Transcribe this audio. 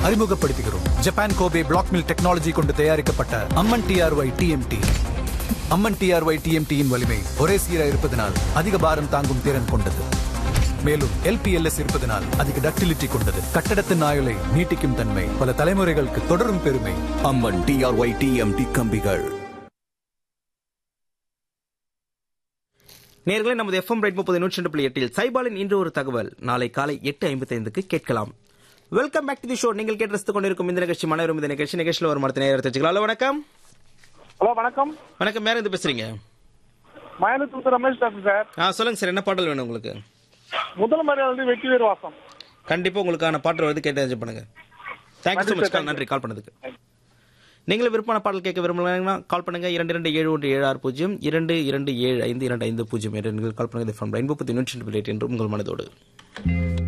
அறிமுகப்படுத்துகிறோம் Japan Kobe black mill technology கொண்டு தயாரிக்கப்பட்ட Amman TRY TMT Amman TRY டிஎம்டியின் வலிமை ஒரே சீராக இருப்பதனால் அதிக பாரம் தாங்கும் திறன் கொண்டது மேலும் எல்பிஎல்எஸ் இருப்பதனால் அதிக டக்டிலிட்டி கொண்டது கட்டடத்தின் ஆயுளை நீட்டிக்கும் தன்மை பல தலைமுறைகளுக்கு தொடரும் பெருமை அம்மன் டிஆர்ஒய் டிஎம்டி கம்பிகள் நேர்களே நமது எஃப்எம் ரைட் முப்பது நூற்றி ரெண்டு புள்ளி எட்டில் சைபாலின் இன்று ஒரு தகவல் நாளை காலை எட்டு ஐம்பத்தைந்துக்கு கேட்கலாம் welcome back to the show நீங்கள் கேட்டு ரசித்துக் கொண்டிருக்கும் இந்த நிகழ்ச்சி மனைவரும் இந்த நிகழ்ச்சி நிகழ்ச்சியில் ஒரு மரத்தை நேரம் தெரிஞ்சுக்கலாம் ஹலோ வணக்கம் ஹலோ வணக்கம் வணக்கம் மேல இருந்து பேசுறீங்க மயிலத்தூர் ரமேஷ் பேசுறேன் சார் ஆ சொல்லுங்க சார் என்ன பாடல் வேணும் உங்களுக்கு முதல் மரியாதை வெற்றி வீர் வாசம் கண்டிப்பா உங்களுக்கான பாட்டு வந்து கேட்டு என்ஜாய் பண்ணுங்க தேங்க்யூ ஸோ மச் நன்றி கால் பண்ணதுக்கு நீங்களும் விருப்பமான பாடல் கேட்க விரும்புகிறீங்கன்னா கால் பண்ணுங்க இரண்டு இரண்டு ஏழு ஒன்று ஏழு ஆறு பூஜ்ஜியம் இரண்டு இரண்டு ஏழு ஐந்து இரண்டு ஐந்து பூஜ்ஜியம் என்று நீங்கள் கால் பண்ணுங்க இது ஃப்ரம் ரெயின்போ பத்தி நூற்றி ரெண்டு என்று உங்கள் மனதோடு